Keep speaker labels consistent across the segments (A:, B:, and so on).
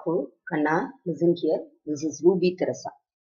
A: பாப்பு கண்ணா listen here this is Ruby Teresa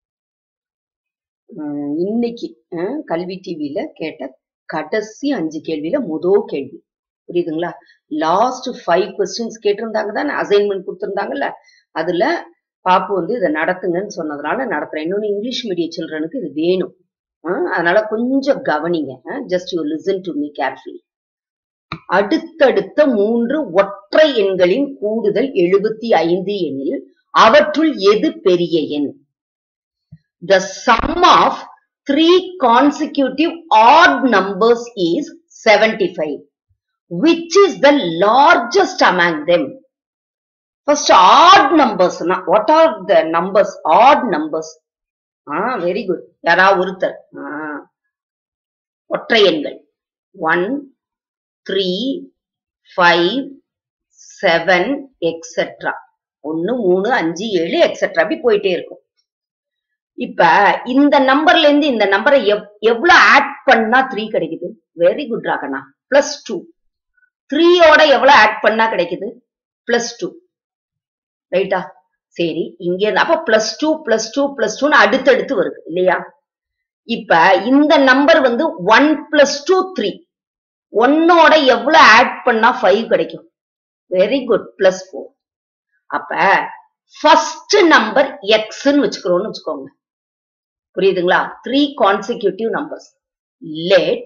A: um இன்னைக்கு அஹ், கல்வி டிவியில கேட்ட கடைசி அஞ்சு கேள்வியில முதல் கேள்வி புரியுதுங்களா லாஸ்ட் ஃபைவ் கொஸ்டின்ஸ் கேட்டிருந்தாங்க தானே அசைன்மெண்ட் கொடுத்திருந்தாங்கல்ல அதுல பாப்பு வந்து இதை நடத்துங்கன்னு சொன்னதுனால நடத்துறேன் இன்னொன்னு இங்கிலீஷ் மீடியம் சில்ட்ரனுக்கு இது வேணும் அஹ், அதனால கொஞ்சம் கவனிங்க just you listen to me carefully அடுத்தடுத்த மூன்று ஒற்றை எண்களின் கூடுதல் எழுபத்தி ஐந்து எனில் அவற்றுள் எது பெரிய எண் The sum of three consecutive odd numbers is 75. Which is the largest among them? First, odd numbers. na- What are the numbers? Odd numbers. Ah, very good. யாரா ஒருத்தர் Ah. ஒற்றை எண்கள் one three five seven etcetera ஒன்னு மூணு அஞ்சு ஏழு etcetera அப்படி போயிட்டே இருக்கும் இப்ப இந்த நம்பர்ல இருந்து இந்த நம்பரை எவ்வளவு ஆட் பண்ணா த்ரீ கிடைக்குது வெரி குட் ராகண்ணா பிளஸ் டூ த்ரீயோட எவ்வளவு ஆட் பண்ணா கிடைக்குது பிளஸ் டூ ரைட்டா சரி இங்க இருந்து அப்ப plus two plus two plus டூன்னு அடுத்தடுத்து வருது இல்லையா இப்ப இந்த நம்பர் வந்து ஒன் பிளஸ் டூ த்ரீ ஒன்னோட எவ்வளவு ஆட் பண்ணா ஃபைவ் கிடைக்கும் வெரி குட் பிளஸ் ஃபோர் அப்ப ஃபர்ஸ்ட் நம்பர் எக்ஸ்ன்னு வச்சுக்கிறோம்னு வச்சுக்கோங்க புரியுதுங்களா three consecutive numbers let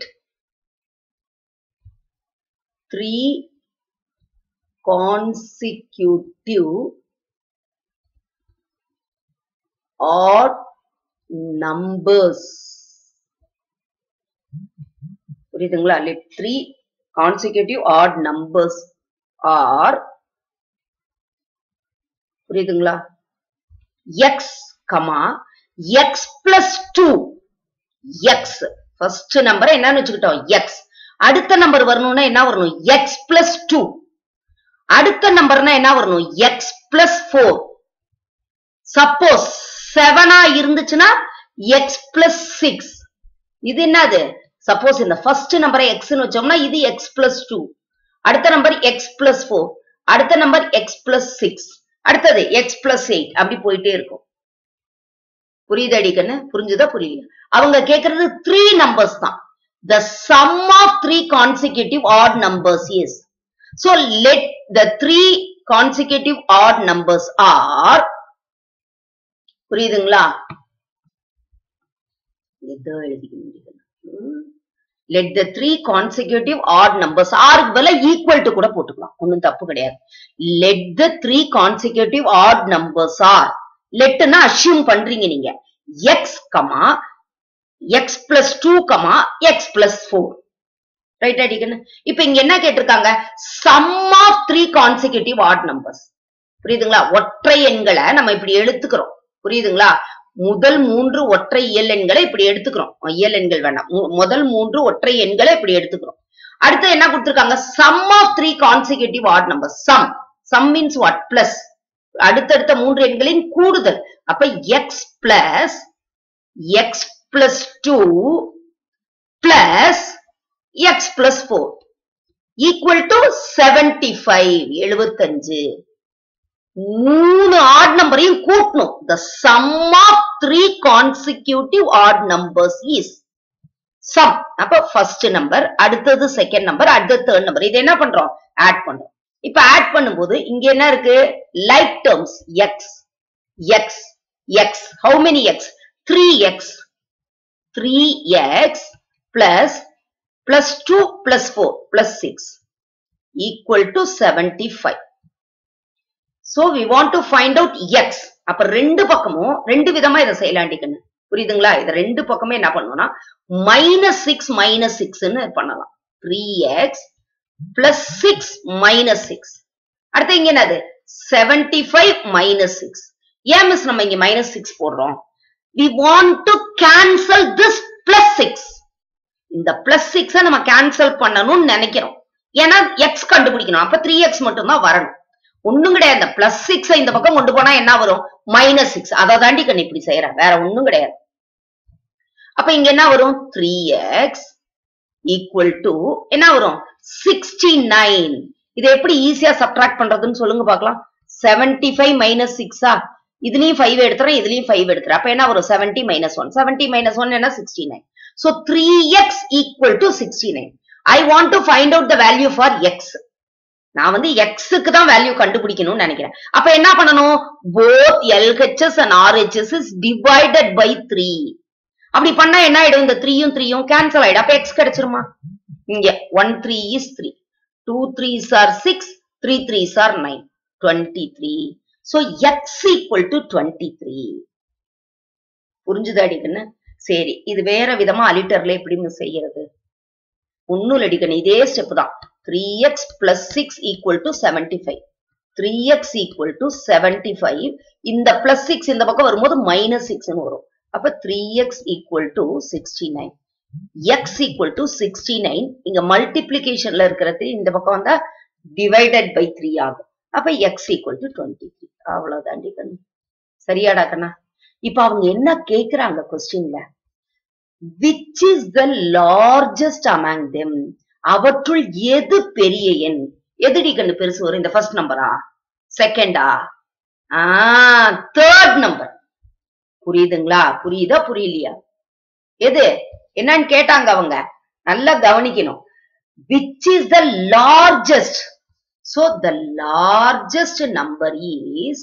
A: three consecutive odd numbers புரியுதுங்களா let three consecutive odd numbers are புரியுதுங்களா x comma x plus two x first நம்பரை என்னன்னு வச்சுக்கிட்டோம் எக்ஸ் அடுத்த நம்பர் வரணும்னா என்ன வரணும் எக்ஸ் பிளஸ் டூ அடுத்த நம்பர்னா என்ன வரணும் எக்ஸ் பிளஸ் ஃபோர் சப்போஸ் செவனா இருந்துச்சுன்னா எக்ஸ் பிளஸ் சிக்ஸ் இது என்னது சப்போஸ் இந்த ஃபர்ஸ்ட் நம்பரை எக்ஸ்னு வச்சோம்னா இது எக்ஸ் பிளஸ் டூ அடுத்த நம்பர் எக்ஸ் பிளஸ் ஃபோர் அடுத்த நம்பர் எக்ஸ் பிளஸ் சிக்ஸ் அடுத்தது எக்ஸ் பிளஸ் எயிட் அப்படி போயிட்டே இருக்கும் புரியுது அடிக்கன்னு புரிஞ்சுதா புரியல அவங்க கேக்குறது த்ரீ நம்பர்ஸ் தான் the sum of three consecutive odd numbers is so let the three consecutive odd numbers are புரியுதுங்களா எதோ எழுதிக்கணும் let the three consecutive odd numbers ஆருக்கு பதிலா ஈக்குவல் டு கூட போட்டுக்கலாம் ஒண்ணும் தப்பு கிடையாது let the three consecutive odd numbers are லெட்னா அஷ்யூம் பண்றீங்க நீங்க x comma x plus two comma x plus four right அடிக்கணும் இப்ப இங்க என்ன கேட்டிருக்காங்க sum of three consecutive odd numbers புரியுதுங்களா ஒற்றை எண்களை நம்ம இப்படி எடுத்துக்கிறோம் புரியுதுங்களா முதல் மூன்று ஒற்றை இயல் எண்களை இப்படி எடுத்துக்கிறோம் இயல் எண்கள் வேண்டாம் மு- முதல் மூன்று ஒற்றை எண்களை இப்படி எடுத்துக்கிறோம் அடுத்து என்ன கொடுத்திருக்காங்க sum of three consecutive odd number sum sum means what plus அடுத்தடுத்த மூன்று எண்களின் கூடுதல் அப்ப x plus x plus two plus x plus four equal to seventy five எழுபத்தஞ்சு மூணு ஆட் நம்பரையும் கூட்டணும் the sum of three consecutive odd numbers is sum அப்ப ஃபர்ஸ்ட் நம்பர் அடுத்தது செகண்ட் நம்பர் அடுத்தது தேர்ட் நம்பர் இது என்ன பண்றோம் ஆட் பண்றோம் இப்ப ஆட் பண்ணும்போது இங்க என்ன இருக்கு like terms x x x how many x three x three x plus plus two plus four plus six equal to seventy five so we want to find out x அப்ப ரெண்டு பக்கமும் ரெண்டு விதமா இதை செய்யலாண்டிக்கணும் புரியுதுங்களா இத ரெண்டு பக்கமே என்ன பண்ணுவோம்னா மைனஸ் சிக்ஸ் மைனஸ் சிக்ஸ்ன்னு பண்ணலாம் three x plus six minus six அடுத்து இங்க என்னது செவன்டி ஃபைவ் மைனஸ் சிக்ஸ் ஏன் மிஸ் நம்ம இங்க மைனஸ் சிக்ஸ் போடுறோம் we want to cancel this plus six இந்த பிளஸ் சிக்ஸ நம்ம கேன்சல் பண்ணணும்னு நினைக்கிறோம் ஏன்னா எக்ஸ் கண்டுபிடிக்கணும் அப்ப த்ரீ எக்ஸ் மட்டும் தான் வரணும் ஒண்ணும் கிடையாது இந்த பிளஸ் சிக்ஸ் இந்த பக்கம் கொண்டு போனா என்ன வரும் மைனஸ் சிக்ஸ் அதை தாண்டி கண்ணு இப்படி செய்யறேன் வேற ஒண்ணும் கிடையாது அப்ப இங்க என்ன வரும் த்ரீ எக்ஸ் ஈக்குவல் டு என்ன வரும் சிக்ஸ்டி நைன் இதை எப்படி ஈஸியா சப்ட்ராக்ட் பண்றதுன்னு சொல்லுங்க பார்க்கலாம் செவன்டி ஃபைவ் மைனஸ் சிக்ஸா இதுலயும் ஃபைவ் எடுத்துறேன் இதுலயும் ஃபைவ் எடுத்துறேன் அப்ப என்ன வரும் seventy minus one seventy minus one என்ன sixty nine so three x equal to sixty nine I want to find out the value for x நான் வந்து எக்ஸுக்கு தான் வேல்யூ கண்டுபிடிக்கணும்னு நினைக்கிறேன் அப்ப என்ன பண்ணணும் both LHS and RHS is divided by three அப்படி பண்ணா என்ன ஆயிடும் இந்த த்ரீயும் த்ரீயும் கேன்சல் ஆயிடும் அப்ப எக்ஸ் கிடைச்சிருமா இங்க one three is three two three are six three three are nine twenty three so x equal to twenty three புரிஞ்சுதா அடிக்கண்ணு சரி இது வேற விதமா அலிட்டர்ல எப்படி செய்யறது ஒன்னும் அடிக்கணும் இதே ஸ்டெப் தான் three x plus six equal to seventy five three x equal to seventy five இந்த பிளஸ் சிக்ஸ் இந்த பக்கம் வரும்போது மைனஸ் சிக்ஸ்னு வரும் அப்ப three x equal to sixty nine x equal to sixty nine இங்க மல்டிபிளிகேஷன்ல இருக்கிறது இந்த பக்கம் வந்தா டிவைடட் பை த்ரீ ஆகும் அப்ப x equal to twenty three அவ்வளவுதாண்டி கண்ணு சரியாடா கண்ணா இப்ப அவங்க என்ன கேக்குறாங்க கொஸ்டின்ல which is the largest among them அவற்றுள் எது பெரிய எண் எதுடி கண்ணு பெருசு வரும் இந்த ஃபர்ஸ்ட் நம்பரா செகண்டா ஆ தேர்ட் நம்பர் புரியுதுங்களா புரியுதா புரியலையா எது என்னன்னு கேட்டாங்க அவங்க நல்லா கவனிக்கணும் which is the largest so the largest number is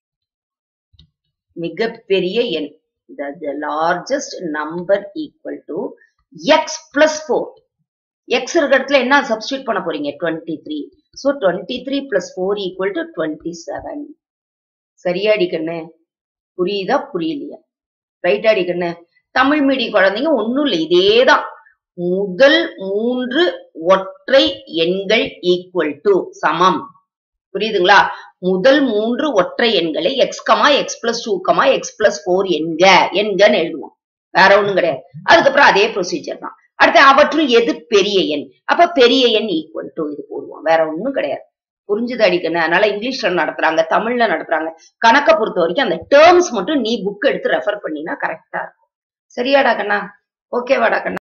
A: மிகப்பெரிய எண் the largest number equal to x plus 4 x இருக்க இடத்துல என்ன சப்ஸ்டியூட் பண்ண போறீங்க 23 so 23 plus 4 equal to 27 சரியா அடிக்கண்ணு புரியுதா புரியலையா ரைட் அடிக்கண்ணு தமிழ் மீடியம் குழந்தைங்க ஒண்ணும் இல்லை இதேதான் முதல் மூன்று ஒற்றை எண்கள் ஈக்குவல் டு சமம் புரியுதுங்களா முதல் மூன்று ஒற்றை எண்களை x comma x plus two comma x plus four எண்க எண்கன்னு எழுதுவோம் வேற ஒண்ணும் கிடையாது அதுக்கப்புறம் அதே ப்ரொசீஜர் தான் அடுத்து அவற்றுள் எது பெரிய எண் அப்ப பெரிய எண் ஈக்குவல் டு இது போடுவோம் வேற ஒண்ணும் கிடையாது புரிஞ்சுது அடிக்கணும் அதனால இங்கிலீஷ்ல நடத்துறாங்க தமிழ்ல நடத்துறாங்க கணக்கை பொறுத்த வரைக்கும் அந்த டேர்ம்ஸ் மட்டும் நீ புக் எடுத்து ரெஃபர் பண்ணினா கரெக்டா இருக்கும் சரியாடா கண்ணா ஓகேவாடா கண்ணா